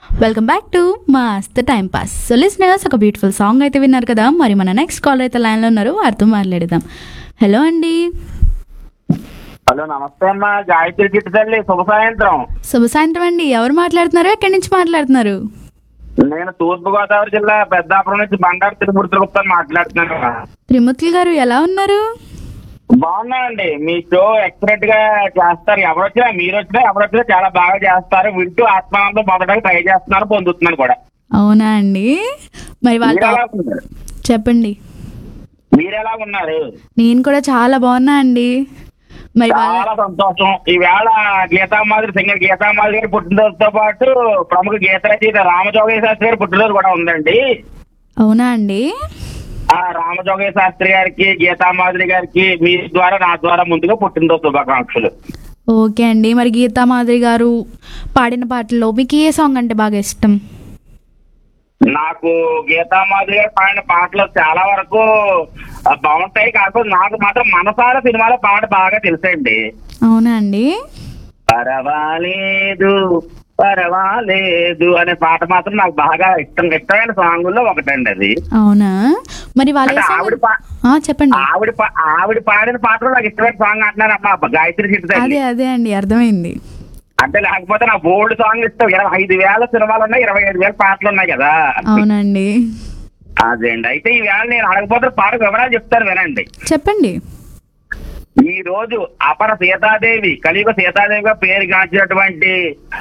Welcome back to Mast time pass so listeners ఒక beautiful song అయితే విన్నారు కదా మరి మన నెక్స్ట్ కాల్ అయితే లైన్లో ఉన్నారు వారితో మాట్లాడదాం హలో అండి హలో నమస్తే అమ్మా గాయత్రి చిట్టు తల్లి శుభ సాయంత్రం శుభ సాయంత్రం అండి ఎవరు మాట్లాడుతున్నారు ఎక్కడి నుంచి మాట్లాడుతున్నారు నేను తూర్పు గోదావరి జిల్లా పెద్దాపురం నుంచి బండారు తిరుమూర్తి గుప్తా మాట్లాడుతున్నాను త్రిమూర్తులు గారు ఎలా ఉన్నారు బాగున్నానండి మీ షో ఎక్సలెంట్ గా చేస్తారు ఎవరు వచ్చినా మీరు వచ్చినా ఎవరు వచ్చినా చాలా బాగా చేస్తారు వింటూ ఆత్మానందం పొందడానికి ట్రై చేస్తున్నారు పొందుతున్నాను కూడా అవునా అండి మరి మీరు ఎలా వాళ్ళ ఉన్నారు చెప్పండి మీరు ఎలా ఉన్నారు నేను కూడా చాలా బాగున్నా అండి మరి వాళ్ళ చాలా సంతోషం ఈవేళ గీతామాధురి సింగర్ గీతామాధురి గారి పుట్టినరోజుతో పాటు ప్రముఖ గీత రచయిత రామజోగయ్య శాస్త్రి గారి పుట్టినరోజు కూడా ఉందండి అవునా అండి ఆ రామజోగయ్య శాస్త్రి గారికి గీతామాధురి గారికి మీ ద్వారా నా ద్వారా ముందుగా పుట్టినరోజు శుభాకాంక్షలు ఓకే అండి మరి గీతా మాధురి గారు పాడిన పాటల్లో మీకు ఏ సాంగ్ అంటే బాగా ఇష్టం నాకు గీతామాధురి గారు పాడిన పాటలు చాలా వరకు ఆ, బాగుంటాయి కాకపోతే నాకు మాత్రం మనసార సినిమాలో పాట బాగా తెలుసండి అవునా అండి పర్వాలేదు పర్వాలేదు అనే పాట మాత్రం నాకు బాగా ఇష్టం ఇష్టమైన సాంగుల్లో ఒకటండి అది అవునా మరి వాళ్ళ అంటే ఏ ఆవిడ సాంగ్ పా- ఆ, చెప్పండి ఆవిడ పా- ఆవిడ పాడిన పాటలో నాకు ఇష్టమైన సాంగ్ అంటున్నాను అమ్మా గాయత్రి చిట్టు తల్లి అదే అదే అండి అర్థమైంది అంటే లేకపోతే నా బోల్డ్ సాంగ్ ఇస్తాం ఇరవై ఐదు వేల సినిమాలు ఉన్నాయి ఇరవై ఐదు వేల పాటలు ఉన్నాయి కదా అవునండి అదేండి అయితే ఈ వేళ నేను అడగపోతే పాట వివరాలు చెప్తాను వినండి చెప్పండి ఈ రోజు అపర సీతాదేవి కలియుగ సీతాదేవిగా పేరు గాంచినటువంటి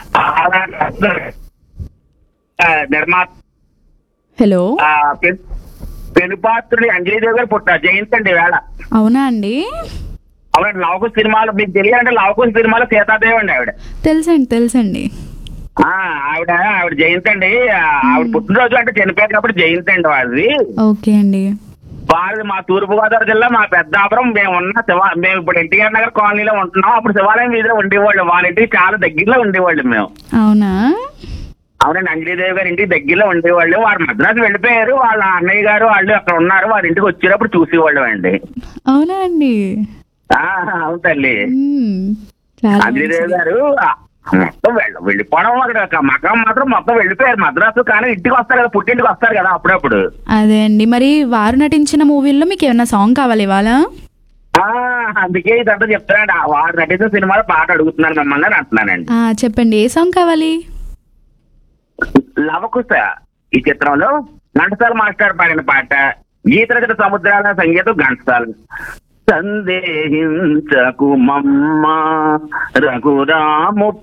ఆ, నిర్మాత హలో ఆ, పెన్- పెనుపాత్రుడి అంజలిదేవి గారు పుట్టారు జయంతి అండి వేళ అవునా అండి అవునండి లవకుశ సినిమాలు మీకు తెలియాలంటే లవకుశ సినిమాలో సీతాదేవి అండి ఆవిడ తెలుసండి తెలుసండి ఆ, ఆవిడ ఆవిడ జయంతి అండి ఆ, ఆవిడ పుట్టినరోజు అంటే చనిపోయారు కాబట్టి జయంతి అండి వాళ్ళది ఓకే అండి వాళ్ళది మా తూర్పు గోదావరి జిల్లా మా పెద్దాపురం మేము ఉన్న శివ మేము ఇప్పుడు ఎన్టీఆర్ నగర్ కాలనీలో ఉంటున్నాం అప్పుడు శివాలయం వీధిలో ఉండేవాళ్ళు వాళ్ళ ఇంటికి చాలా దగ్గరలో ఉండేవాళ్ళు మేము అవునా అవునండి అంజలీదేవి గారి ఇంటికి దగ్గరలో ఉండేవాళ్ళు వారు మద్రాసు వెళ్ళిపోయారు వాళ్ళ అన్నయ్య గారు వాళ్ళు అక్కడ ఉన్నారు వారి ఇంటికి వచ్చేటప్పుడు చూసేవాళ్ళు అండి అవునా అండి ఆ, అవును తల్లి మ్మ్. చాలా అంజలీదేవి మంచిది. గారు ఆ, మొత్తం వెళ్ళ వెళ్ళిపోవడం అక్కడ మకం మాత్రం మొత్తం వెళ్ళిపోయారు మద్రాసు కానీ ఇంటికి వస్తారు కదా పుట్టింటికి వస్తారు కదా అప్పుడప్పుడు అదే అండి మరి వారు నటించిన మూవీల్లో మీకు ఏమైనా సాంగ్ కావాలి ఇవాళ ఆ, అందుకే ఇదంతా చెప్తున్నాడు ఆ, వారు నటించిన సినిమాలో పాట అడుగుతున్నాను మిమ్మల్ని అని అంటున్నానండి ఆ, చెప్పండి ఏ సాంగ్ కావాలి లవకుశ ఈ చిత్రంలో ఘంటసాల మాస్టర్ పాడిన పాట గీత రచన సముద్రాల సంగీతం ఘంటసాల సందేహించకు మమ్మ రఘురాము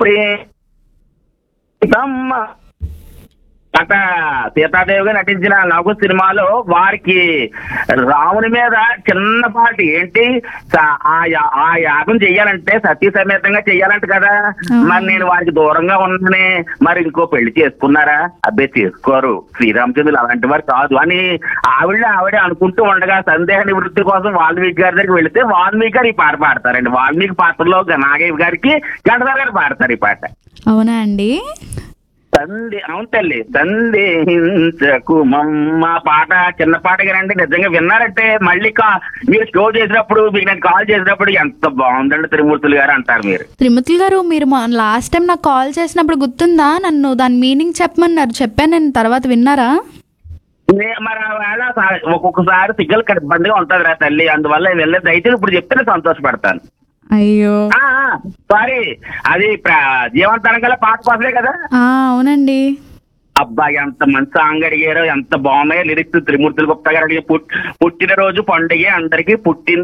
ప్రేమ అట సీతాదేవిగా నటించిన లఘు సినిమాలో వారికి రాముని మీద చిన్నపాటి ఏంటి స- ఆ యా- ఆ యాగం చెయ్యాలంటే సతీ సమేతంగా చెయ్యాలంట కదా మరి నేను వారికి దూరంగా ఉన్నానే మరి ఇంకో పెళ్లి చేసుకున్నారా అబ్బే చేసుకోరు శ్రీరామచంద్రులు అలాంటి వారు కాదు అని ఆవిడ ఆవిడే అనుకుంటూ ఉండగా సందేహ నివృత్తి కోసం వాల్మీకి గారి దగ్గరికి వెళితే వాల్మీకి గారు ఈ పాట పాడతారండి వాల్మీకి పాత్రలో నాగయ్య గారికి గంటసాల గారు పాడతారు ఈ పాట అవునా అండి సందే అవును తల్లి సందేహించకు మమ్మ పాట చిన్న పాట కదండి నిజంగా విన్నారంటే మళ్ళీ కా మీరు షో చేసినప్పుడు మీకు నేను కాల్ చేసినప్పుడు ఎంత బాగుందండి తిరుమూర్తులు గారు అంటారు మీరు త్రిమూర్తులు గారు మీరు లాస్ట్ టైం నాకు కాల్ చేసినప్పుడు గుర్తుందా నన్ను దాని మీనింగ్ చెప్పమన్నారు చెప్పాను నేను తర్వాత విన్నారా నే- మరి ఆ వేళ సా- ఒక్కొక్కసారి సిగ్నల్ ఇబ్బందిగా ఉంటది రా తల్లి అందువల్ల వెళ్ళేది అయితే ఇప్పుడు చెప్తే నేను సంతోషపడతాను అయ్యో ఆ, ఆ, సారీ అది ప్ర- జీవంతరంగల పాట కోసమే కదా ఆ, అవునండి అబ్బా ఎంత మంచి సాంగ్ అడిగారో ఎంత బాగున్నాయో లిరిక్స్ త్రిమూర్తులు గుప్తా గారు అడిగే పుట్- పుట్టినరోజు పండుగ అందరికి పుట్టిన